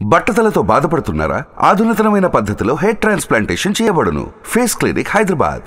బట్టతలతో బాధపడుతున్నారా ఆధునితనమైన పద్ధతిలో హెయిర్ ట్రాన్స్ప్లాంటేషన్ చేయబడును face clinic Hyderabad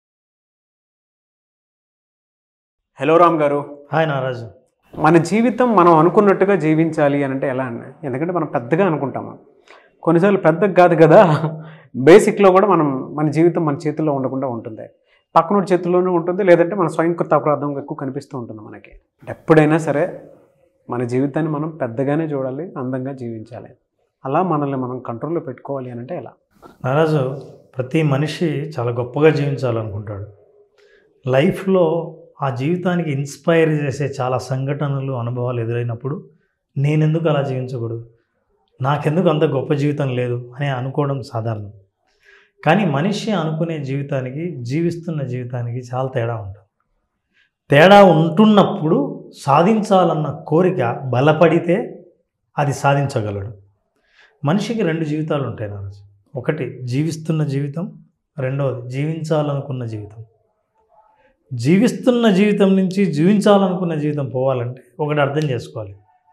hello Ram గారు హాయ్ నారాజు మన జీవితం మనం అనుకున్నట్టుగా జీవించాలి అని అంటే ఎలా అండి ఎందుకంటే మనం పెద్దగా అనుకుంటాము కొన్నిసార్లు పెద్దగా కాదు కదా బేసిక్లో కూడా మనం మన జీవితం మన చేతుల్లో ఉండకుండా ఉంటుంది పక్కనోడి చేతుల్లోనే ఉంటుంది లేదంటే మన స్వయంకృత అపరాధం ఎక్కువ కనిపిస్తూ ఉంటుంది మనకి ఎప్పుడైనా సరే మన జీవితాన్ని మనం పెద్దగానే చూడాలి అందంగా జీవించాలి అలా మనల్ని మనం కంట్రోల్లో పెట్టుకోవాలి అని అంటే ఎలా నారాజు ప్రతి మనిషి చాలా గొప్పగా జీవించాలనుకుంటాడు లైఫ్లో ఆ జీవితానికి ఇన్స్పైర్ చేసే చాలా సంఘటనలు అనుభవాలు ఎదురైనప్పుడు నేనెందుకు అలా జీవించకూడదు నాకెందుకు అంత గొప్ప జీవితం లేదు అని అనుకోవడం సాధారణం కానీ మనిషి అనుకునే జీవితానికి జీవిస్తున్న జీవితానికి చాలా తేడా ఉంటుంది తేడా ఉంటున్నప్పుడు సాధించాలన్న కోరిక బలపడితే అది సాధించగలడు మనిషికి రెండు జీవితాలు ఉంటాయి నారాజు ఒకటి జీవిస్తున్న జీవితం రెండవది జీవించాలనుకున్న జీవితం జీవిస్తున్న జీవితం నుంచి జీవించాలనుకున్న జీవితం పోవాలంటే ఒకటి అర్థం చేసుకోవాలి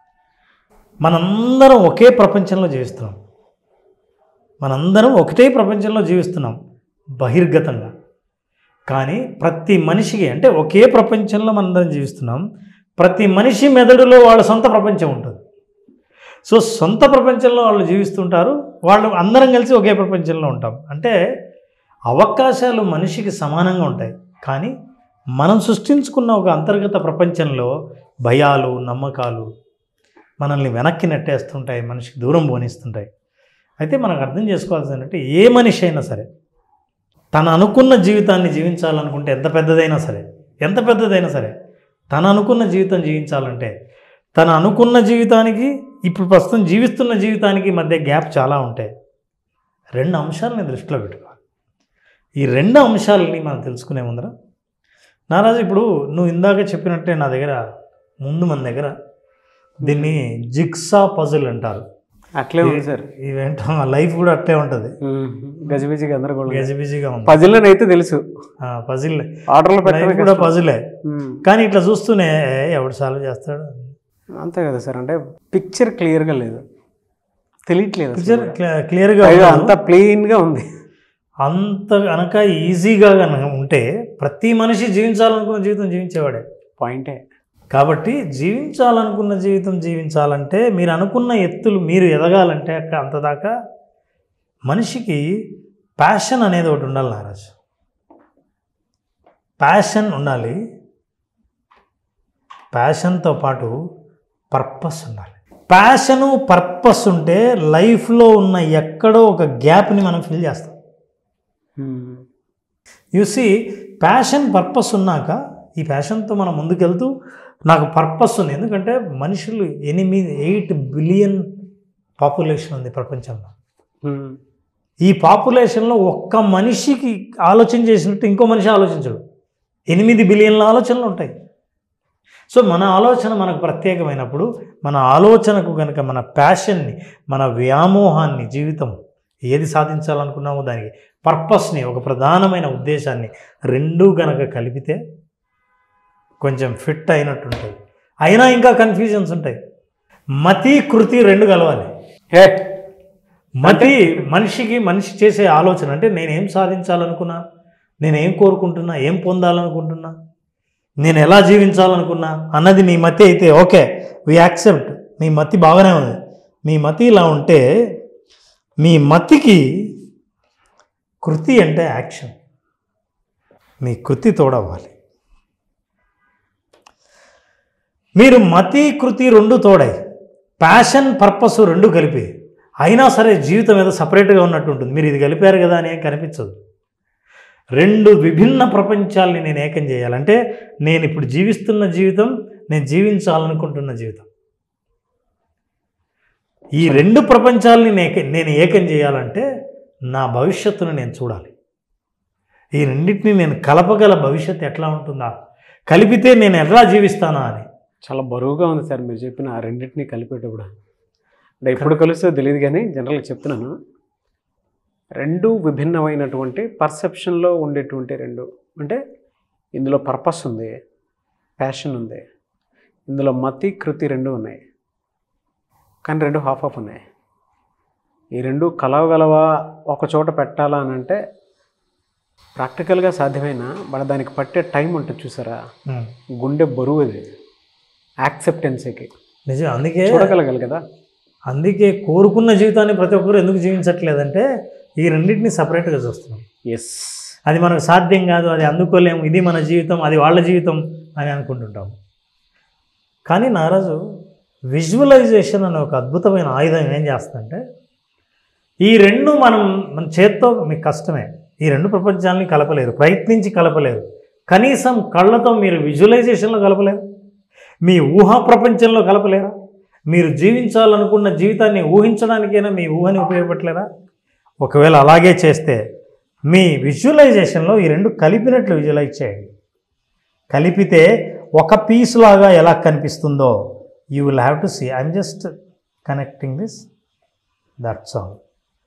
మనందరం ఒకే ప్రపంచంలో జీవిస్తున్నాం మనందరం ఒకటే ప్రపంచంలో జీవిస్తున్నాం బహిర్గతంగా కానీ ప్రతి మనిషికి అంటే ఒకే ప్రపంచంలో మనందరం జీవిస్తున్నాం ప్రతి మనిషి మెదడులో వాళ్ళ సొంత ప్రపంచం ఉంటుంది సో సొంత ప్రపంచంలో వాళ్ళు జీవిస్తుంటారు వాళ్ళు అందరం కలిసి ఒకే ప్రపంచంలో ఉంటాం అంటే అవకాశాలు మనిషికి సమానంగా ఉంటాయి కానీ మనం సృష్టించుకున్న ఒక అంతర్గత ప్రపంచంలో భయాలు నమ్మకాలు మనల్ని వెనక్కి నెట్టేస్తుంటాయి మనిషికి దూరం పోనిస్తుంటాయి అయితే మనకు అర్థం చేసుకోవాల్సింది అంటే ఏ మనిషి అయినా సరే తను అనుకున్న జీవితాన్ని జీవించాలనుకుంటే ఎంత పెద్దదైనా సరే ఎంత పెద్దదైనా సరే తను అనుకున్న జీవితం జీవించాలంటే తను అనుకున్న జీవితానికి ఇప్పుడు ప్రస్తుతం జీవిస్తున్న జీవితానికి మధ్య గ్యాప్ చాలా ఉంటాయి రెండు అంశాలని దృష్టిలో పెట్టుకోవాలి ఈ రెండు అంశాలని మనం తెలుసుకునే ముందర నారాజు ఇప్పుడు నువ్వు ఇందాక చెప్పినట్టే నా దగ్గర ముందు మన దగ్గర దీన్ని జిగ్సా పజిల్ అంటారు అట్లే ఉంది సార్ ఇవేంటో లైఫ్ కూడా అట్లే ఉంటుంది గజిబిజి గందరగోళం గజిబిజిగా ఉంది పజిల్ అని అయితే తెలుసు పజిల్ ఆర్డర్లో లైఫ్ పెట్టడం కూడా కష్టం. పజిలే ఉమ్. కానీ ఇట్లా చూస్తూనే "ఏ, ఎవడు సాల్వ్ చేస్తాడు అంతే కదా సార్ అంటే పిక్చర్ క్లియర్గా లేదు తెలియట్లేదు అసలు. పిక్చర్ క్లియర్గా పైగా అంతా ప్లెయిన్గా ఉంది అంత కనుక ఈజీగా కనుక ఉంటే ప్రతి మనిషి జీవించాలనుకున్న జీవితం జీవించేవాడే పాయింటే కాబట్టి జీవించాలనుకున్న జీవితం జీవించాలంటే మీరు అనుకున్న ఎత్తులు మీరు ఎదగాలంటే అక్కడ అంతదాకా మనిషికి ప్యాషన్ అనేది ఒకటి ఉండాలి నారాజు ప్యాషన్ ఉండాలి ప్యాషన్తో పాటు పర్పస్ ఉండాలి ప్యాషను పర్పస్ ఉంటే లైఫ్లో ఉన్న ఎక్కడో ఒక గ్యాప్ని మనం ఫిల్ చేస్తాం యూసి ప్యాషన్ పర్పస్ ఉన్నాక ఈ ప్యాషన్తో మనం ముందుకెళ్తూ నాకు పర్పస్ ఉంది ఎందుకంటే మనుషులు ఎనిమిది ఎయిట్ బిలియన్ పాపులేషన్ ఉంది ప్రపంచంలో ఈ పాపులేషన్లో ఒక్క మనిషికి ఆలోచన చేసినట్టు ఇంకో మనిషి ఆలోచించడు ఎనిమిది బిలియన్ల ఆలోచనలు ఉంటాయి సో మన ఆలోచన మనకు ప్రత్యేకమైనప్పుడు మన ఆలోచనకు కనుక మన ప్యాషన్ని మన వ్యామోహాన్ని జీవితం ఏది సాధించాలనుకున్నామో దానికి పర్పస్ని ఒక ప్రధానమైన ఉద్దేశాన్ని రెండూ గనక కలిపితే కొంచెం ఫిట్ అయినట్టు ఉంటుంది అయినా ఇంకా కన్ఫ్యూజన్స్ ఉంటాయి మతి కృతి రెండు కలవాలి హే మతి మనిషికి మనిషి చేసే ఆలోచన అంటే నేనేం సాధించాలనుకున్నా నేనేం కోరుకుంటున్నా ఏం పొందాలనుకుంటున్నా నేను ఎలా జీవించాలనుకున్నా అన్నది నీ మతి అయితే ఓకే వి యాక్సెప్ట్ మీ మతి బాగానే ఉంది మీ మతి ఇలా ఉంటే మీ మతికి కృతి అంటే యాక్షన్ మీ కృతి తోడవ్వాలి మీరు మతి కృతి రెండు తోడాయి ప్యాషన్ పర్పస్ రెండు కలిపి అయినా సరే జీవితం ఏదో సపరేట్గా ఉన్నట్టు ఉంటుంది మీరు ఇది కలిపారు కదా అని ఏం కనిపించదు రెండు విభిన్న ప్రపంచాల్ని నేను ఏకం చేయాలంటే నేను ఇప్పుడు జీవిస్తున్న జీవితం నేను జీవించాలనుకుంటున్న జీవితం ఈ రెండు ప్రపంచాలని నేక నేను ఏకం చేయాలంటే నా భవిష్యత్తును నేను చూడాలి ఈ రెండింటిని నేను కలపగల భవిష్యత్తు ఎట్లా ఉంటుందా కలిపితే నేను ఎలా జీవిస్తానా అని చాలా బరువుగా ఉంది సార్ మీరు చెప్పిన ఆ రెండింటిని కలిపేటప్పుడు అంటే ఎప్పుడు కలుస్తుందో తెలియదు కానీ జనరల్గా చెప్తున్నాను రెండు విభిన్నమైనటువంటి పర్సెప్షన్లో ఉండేటువంటి రెండు అంటే ఇందులో పర్పస్ ఉంది ప్యాషన్ ఉంది ఇందులో మతి కృతి రెండు ఉన్నాయి కానీ రెండు హాఫ్ ఆఫ్ ఉన్నాయి ఈ రెండు కలవగలవా ఒక చోట పెట్టాలా అని అంటే ప్రాక్టికల్గా సాధ్యమైనా బట్ దానికి పట్టే టైం ఉంటుంది చూసారా ఉమ్. గుండె బరువు అది యాక్సెప్టెన్సీకి నిజం అందుకే చూడగలగాలి కదా అందుకే కోరుకున్న జీవితాన్ని ప్రతి ఒక్కరు ఎందుకు జీవించట్లేదంటే ఈ రెండింటిని సపరేట్గా చూస్తున్నాం ఎస్ అది మనకు సాధ్యం కాదు అది అందుకోలేము ఇది మన జీవితం అది వాళ్ళ జీవితం అని అనుకుంటుంటాం కానీ నారాజు విజువలైజేషన్ అనే ఒక అద్భుతమైన ఆయుధం ఏం చేస్తుందంటే ఈ రెండు మనం మన చేత్తో మీకు కష్టమే ఈ రెండు ప్రపంచాలని కలపలేరు ప్రయత్నించి కలపలేరు కనీసం కళ్ళతో మీరు విజువలైజేషన్లో కలపలేరు మీ ఊహా ప్రపంచంలో కలపలేరా మీరు జీవించాలనుకున్న జీవితాన్ని ఊహించడానికైనా మీ ఊహని ఉపయోగపడలేరా ఒకవేళ అలాగే చేస్తే మీ విజువలైజేషన్లో ఈ రెండు కలిపినట్లు విజువలైజ్ చేయండి కలిపితే ఒక పీస్ లాగా ఎలా కనిపిస్తుందో you will have to see I'm just connecting this that's all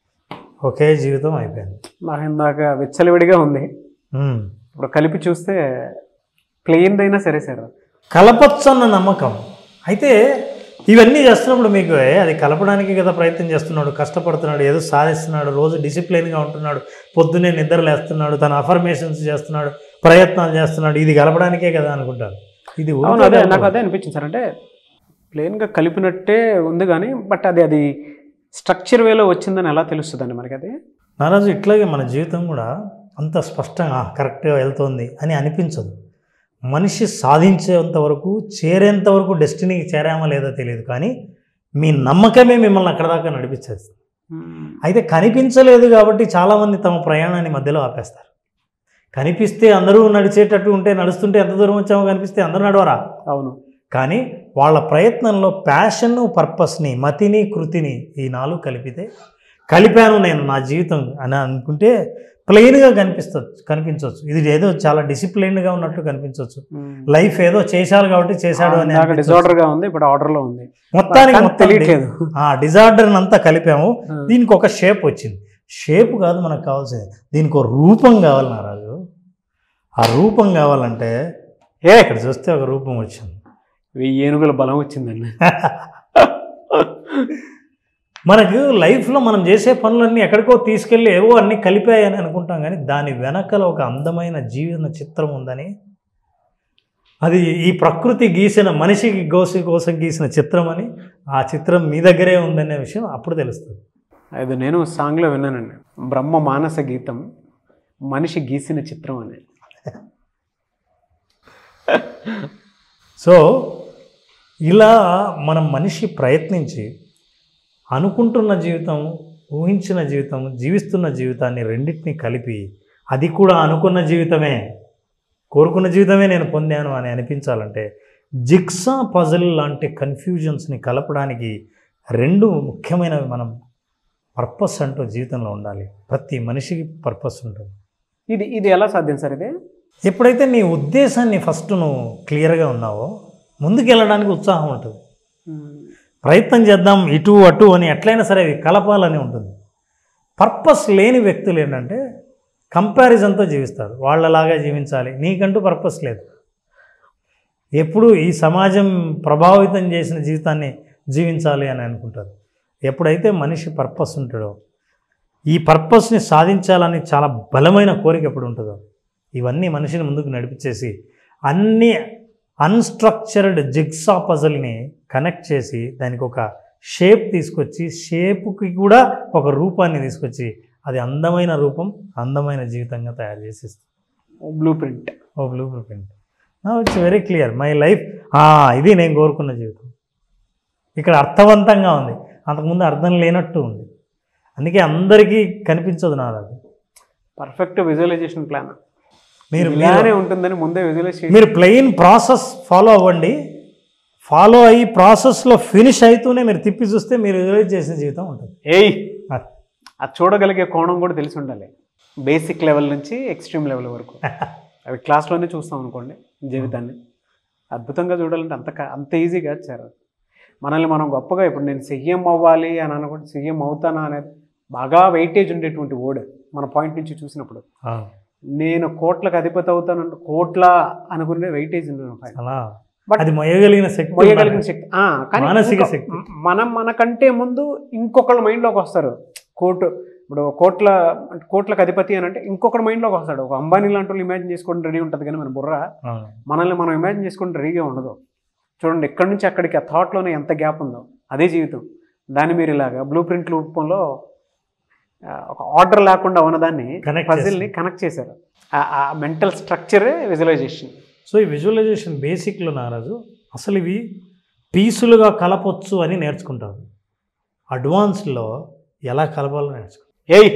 ఒకే జీవితం అయిపోయింది నాకు ఇందాక విచ్చలవిడిగా ఉంది మ్మ్. ఇప్పుడు కలిపి చూస్తే ప్లెయిన్దైనా సరే సార్ కలపచ్చు అన్న నమ్మకం అయితే ఇవన్నీ చేస్తున్నప్పుడు మీకు ఏ, అది కలపడానికి కదా ప్రయత్నం చేస్తున్నాడు కష్టపడుతున్నాడు ఏదో సాధిస్తున్నాడు రోజు డిసిప్లిన్గా ఉంటున్నాడు పొద్దున్నే నిద్రలేస్తున్నాడు తన అఫర్మేషన్స్ చేస్తున్నాడు ప్రయత్నాలు చేస్తున్నాడు ఇది కలపడానికే కదా అనుకుంటారు ఇది అవును ఊరికే అదే కలపదు. నాకు అదే అనిపించింది సార్ అంటే ప్లెయిన్గా కలిపినట్టే ఉంది కానీ బట్ అది అది స్ట్రక్చర్ వేలో వచ్చిందని ఎలా తెలుస్తుందండి మనకి అది నారాజు ఇట్లాగే మన జీవితం కూడా అంత స్పష్టంగా కరెక్ట్గా వెళ్తోంది అని అనిపించదు మనిషి సాధించేంత వరకు చేరేంత వరకు డెస్టినీకి చేరామా లేదో తెలియదు కానీ మీ నమ్మకమే మిమ్మల్ని అక్కడ దాకా నడిపించేస్తుంది అయితే కనిపించలేదు కాబట్టి చాలామంది తమ ప్రయాణాన్ని మధ్యలో ఆపేస్తారు కనిపిస్తే అందరూ నడిచేటట్టు ఉంటే నడుస్తుంటే ఎంత దూరం వచ్చామో కనిపిస్తే అందరూ నడవరా అవును కానీ వాళ్ళ ప్రయత్నంలో ప్యాషన్ను పర్పస్ని మతిని కృతిని ఈ నాలుగు కలిపితే కలిపాను నేను నా జీవితం అని అనుకుంటే ప్లెయిన్గా కనిపిస్తుంది కనిపించవచ్చు ఇది ఏదో చాలా డిసిప్లైన్డ్గా ఉన్నట్టు కనిపించవచ్చు లైఫ్ ఏదో చేశాడు కాబట్టి చేశాడు అని అనిపించవచ్చు. డిజార్డర్ గా ఉంది ఇప్పుడు ఆర్డర్ లో ఉంది మొత్తానికి కానీ మొత్తం తెలియట్లేదు ఆ డిజార్డర్ అంతా కలిపాము దీనికి ఒక షేప్ వచ్చింది షేప్ కాదు మనకు కావాల్సింది దీనికి ఒక రూపం కావాలి నారాజు ఆ రూపం కావాలంటే ఏ ఇక్కడ చూస్తే ఒక రూపం వచ్చింది వెయ్యి ఏనుగుల బలం వచ్చిందండి మనకు లైఫ్లో మనం చేసే పనులన్నీ ఎక్కడికో తీసుకెళ్ళి ఏవో అన్నీ కలిపాయని అనుకుంటాం కానీ దాని వెనకల ఒక అందమైన జీవన చిత్రం ఉందని అది ఈ ప్రకృతి గీసిన మనిషికి గోసి కోసం గీసిన చిత్రం అని ఆ చిత్రం మీ దగ్గరే ఉందనే విషయం అప్పుడు తెలుస్తుంది అది నేను సాంగ్లో విన్నానండి బ్రహ్మ మానస గీతం మనిషి గీసిన చిత్రం అని సో ఇలా మనం మనిషి ప్రయత్నించి అనుకుంటున్న జీవితం ఊహించిన జీవితం జీవిస్తున్న జీవితాన్ని రెండింటిని కలిపి అది కూడా అనుకున్న జీవితమే కోరుకున్న జీవితమే నేను పొందాను అని అనిపించాలంటే జిక్సా పజల్ లాంటి కన్ఫ్యూజన్స్ని కలపడానికి రెండు ముఖ్యమైనవి మనం పర్పస్ అంటూ జీవితంలో ఉండాలి ప్రతి మనిషికి పర్పస్ ఉంటుంది ఇది ఇది ఎలా సాధ్యం సార్ ఇది ఎప్పుడైతే నీ ఉద్దేశాన్ని ఫస్ట్ నువ్వు క్లియర్గా ఉన్నావో ముందుకు వెళ్ళడానికి ఉత్సాహం ఉంటుంది ప్రయత్నం చేద్దాం ఇటు అటు అని ఎట్లయినా సరే అవి కలపాలని ఉంటుంది పర్పస్ లేని వ్యక్తులు ఏంటంటే కంపారిజన్తో జీవిస్తారు వాళ్ళలాగా జీవించాలి నీకంటూ పర్పస్ లేదు ఎప్పుడు ఈ సమాజం ప్రభావితం చేసిన జీవితాన్ని జీవించాలి అని అనుకుంటారు ఎప్పుడైతే మనిషి పర్పస్ ఉంటాడో ఈ పర్పస్ని సాధించాలని చాలా బలమైన కోరిక ఎప్పుడు ఉంటుందో ఇవన్నీ మనిషిని ముందుకు నడిపించేసి అన్ని అన్స్ట్రక్చర్డ్ జిగ్సా పజల్ని కనెక్ట్ చేసి దానికి ఒక షేప్ తీసుకొచ్చి షేప్కి కూడా ఒక రూపాన్ని తీసుకొచ్చి అది అందమైన రూపం అందమైన జీవితంగా తయారు చేసేస్తుంది blueprint oh blueprint it's very clear my life ఇది నేను కోరుకున్న జీవితం ఇక్కడ అర్థవంతంగా ఉంది అంతకుముందు అర్థం లేనట్టు ఉంది అందుకే అందరికీ కనిపించదు నాది పర్ఫెక్ట్ విజువలైజేషన్ ప్లాన్ మీరు ఇలానే ఉంటుందని ముందే విజువలైజ్ చేసి మీరు ప్లెయిన్ ప్రాసెస్ ఫాలో అవ్వండి ఫాలో అయ్యి ప్రాసెస్లో ఫినిష్ అవుతూనే మీరు తిప్పి చూస్తే మీరు విజువలైజ్ చేసిన జీవితం ఉంటుంది ఏయ్ అది. అది చూడగలిగే కోణం కూడా తెలిసి ఉండాలి బేసిక్ లెవెల్ నుంచి ఎక్స్ట్రీమ్ లెవెల్ వరకు అవి క్లాస్లోనే చూస్తాం అనుకోండి జీవితాన్ని అద్భుతంగా చూడాలంటే అంత క- అంత ఈజీ కాదు సార్ మనల్ని మనం గొప్పగా ఇప్పుడు నేను సీఎం అవ్వాలి అని అనుకుంటే సీఎం అవుతానా అనేది బాగా వెయిటేజ్ ఉండేటువంటి వర్డ్ మన పాయింట్ నుంచి చూసినప్పుడు నేను కోట్లకు అధిపతి అవుతాను కోట్ల అనుకునే వెయిటేజ్ ఉండదు అలా But అది మొయ్యగలిగిన శక్తి మోయగలిగిన ఉండాలి. శక్తి ఆ, కానీ మానసిక ఇంకో- శక్తి. మనం మనకంటే ముందు ఇంకొకళ్ళ మైండ్లోకి వస్తారు కోర్టు ఇప్పుడు కోట్ల కోట్లకు అధిపతి అని అంటే ఇంకొకటి మైండ్లోకి వస్తాడు ఒక అంబానీ లాంటి వాళ్ళు ఇమాజిన్ చేసుకోవడం రెడీ ఉంటుంది కానీ మన బుర్ర అవును. మనల్ని మనం ఇమాజిన్ చేసుకోవడం రెడీగా ఉండదు చూడండి ఎక్కడి నుంచి అక్కడికి ఆ థాట్లోనే ఎంత గ్యాప్ ఉందో అదే జీవితం దాన్ని మీరు ఇలాగా బ్లూ ప్రింట్ రూపంలో ఆ, ఒక ఆర్డర్ లేకుండా ఉన్నదాన్ని Connect పజిల్ని కనెక్ట్ చేశారు ఆ- ఆ మెంటల్ స్ట్రక్చరే విజువలైజేషన్ సో ఈ విజువలైజేషన్ బేసిక్లో నారాజు అసలు ఇవి పీసులుగా కలపొచ్చు అని నేర్చుకుంటారు అడ్వాన్స్లో ఎలా కలపాలో నేర్చుకుంటారు ఏయ్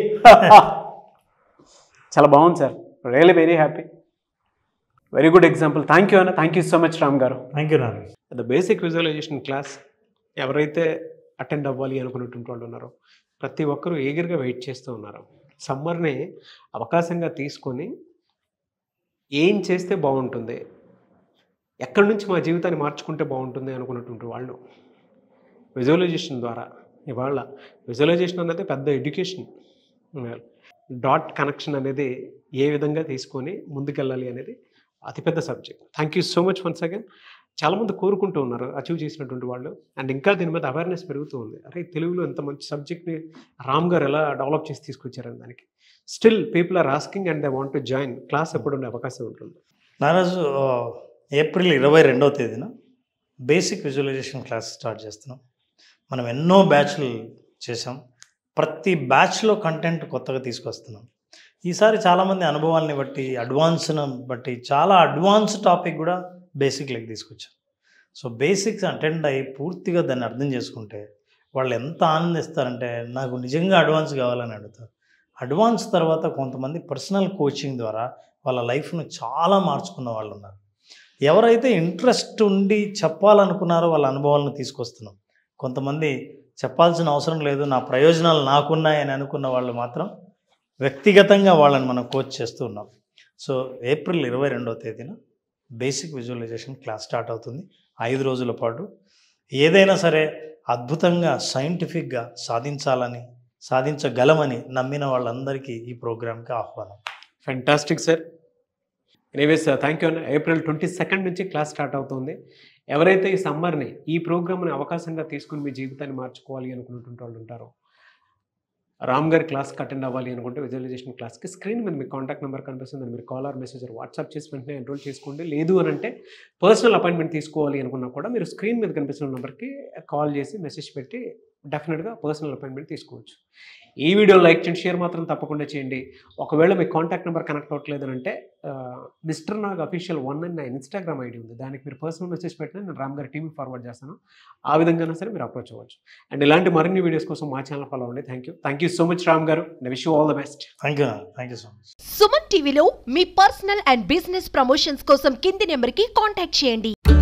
చాలా బాగుంది sir really very happy very good example thank you అన్న thank you so much Ram గారు thank you Naraju the basic visualisation class ఎవరైతే అటెండ్ అవ్వాలి అనుకున్నటువంటి వాళ్ళు ఉన్నారో ప్రతి ఒక్కరూ ఈగర్గా వెయిట్ చేస్తూ ఉన్నారు సమ్మర్ని అవకాశంగా తీసుకొని ఏం చేస్తే బాగుంటుంది ఎక్కడి నుంచి మా జీవితాన్ని మార్చుకుంటే బాగుంటుంది అనుకున్నటువంటి వాళ్ళు విజువలైజేషన్ ద్వారా ఇవాళ విజువలైజేషన్ అనేది పెద్ద ఎడ్యుకేషన్ డాట్ కనెక్షన్ అనేది ఏ విధంగా తీసుకొని ముందుకెళ్ళాలి అనేది అతిపెద్ద subject thank you so much once again చాలామంది కోరుకుంటూ ఉన్నారు అచీవ్ చేసినటువంటి వాళ్ళు అండ్ ఇంకా దీని మీద అవేర్నెస్ పెరుగుతూ ఉంది అరే తెలుగులో ఎంత మంచి సబ్జెక్ట్ని రామ్ గారు ఎలా డెవలప్ చేసి తీసుకొచ్చారని దానికి still people are asking and they want to join class ఎప్పుడు ఉండే అవకాశం ఉంటుంది నారాజు ఆ, ఏప్రిల్ ఇరవై రెండవ తేదీన బేసిక్ విజువలైజేషన్ క్లాస్ స్టార్ట్ చేస్తున్నాం మనం ఎన్నో బ్యాచ్లు చేసాం ప్రతి బ్యాచ్లో కంటెంట్ కొత్తగా తీసుకొస్తున్నాం ఈసారి చాలామంది అనుభవాల్ని బట్టి అడ్వాన్స్ను బట్టి చాలా అడ్వాన్స్ టాపిక్ కూడా బేసిక్లోకి తీసుకొచ్చాం సో బేసిక్స్ అటెండ్ అయ్యి పూర్తిగా దాన్ని అర్థం చేసుకుంటే వాళ్ళు ఎంత ఆనందిస్తారంటే నాకు నిజంగా అడ్వాన్స్ కావాలని అడుగుతారు అడ్వాన్స్ తర్వాత కొంతమంది పర్సనల్ కోచింగ్ ద్వారా వాళ్ళ లైఫ్ను చాలా మార్చుకున్న వాళ్ళు ఉన్నారు ఎవరైతే ఇంట్రెస్ట్ ఉండి చెప్పాలనుకున్నారో వాళ్ళ అనుభవాలను తీసుకొస్తున్నాం కొంతమంది చెప్పాల్సిన అవసరం లేదు నా ప్రయోజనాలు నాకున్నాయని అనుకున్న వాళ్ళు మాత్రం వ్యక్తిగతంగా వాళ్ళని మనం కోచ్ చేస్తూ ఉన్నాం సో ఏప్రిల్ ఇరవై రెండవ తేదీన బేసిక్ విజువలైజేషన్ క్లాస్ స్టార్ట్ అవుతుంది ఐదు రోజుల పాటు ఏదైనా సరే అద్భుతంగా సైంటిఫిక్గా సాధించాలని సాధించగలమని నమ్మిన వాళ్ళందరికీ ఈ ప్రోగ్రామ్కి ఆహ్వానం fantastic sir anyways thank you అన్న ఏప్రిల్ ట్వంటీ సెకండ్ నుంచి క్లాస్ స్టార్ట్ అవుతుంది ఎవరైతే ఈ సమ్మర్ని ఈ ప్రోగ్రామ్ని అవకాశంగా తీసుకుని మీ జీవితాన్ని మార్చుకోవాలి అనుకున్నటువంటి వాళ్ళు ఉంటారో రామ్ గారి క్లాస్కి అటెండ్ అవ్వాలి అనుకుంటే విజువలైజేషన్ క్లాస్కి స్క్రీన్ మీద మీ కాంటాక్ట్ నెంబర్ కనిపిస్తుంది మీరు కాల్ ఆర్ మెసేజ్ వాట్సాప్ చేసి వెంటనే ఎన్రోల్ చేసుకోండి లేదు అని అంటే పర్సనల్ అపాయింట్మెంట్ తీసుకోవాలి అనుకున్నా కూడా మీరు స్క్రీన్ మీద కనిపిస్తున్న నెంబర్కి కాల్ చేసి మెసేజ్ పెట్టి డెఫినెట్గా పర్సనల్ అపాయింట్మెంట్ తీసుకోవచ్చు ఈ వీడియో లైక్ చేయండి షేర్ మాత్రం తప్పకుండా చేయండి ఒకవేళ మీ కాంటాక్ట్ నెంబర్ కనెక్ట్ అవ్వట్లేదు అంటే మిస్టర్ నాగ్ అఫీషియల్ వన్ అని నా ఇన్స్టాగ్రామ్ ఐడి ఉంది దానికి మీరు పర్సనల్ మెసేజ్ పెట్టినా నేను రామ్ గారి టీవీ ఫార్వర్డ్ చేస్తాను ఆ విధంగా సరే మీరు అప్రోచ్ అవ్వచ్చు అండ్ ఇలాంటి మరిన్ని వీడియోస్ కోసం మా ఛానల్ ఫాలో అవ్వండి thank you thank you so much Ram గారు wish you all the best thank you thank you so much Suman టీవీలో మీ పర్సనల్ అండ్ బిజినెస్ ప్రమోషన్స్ కోసం కింది నెంబర్కి కాంటాక్ట్ చేయండి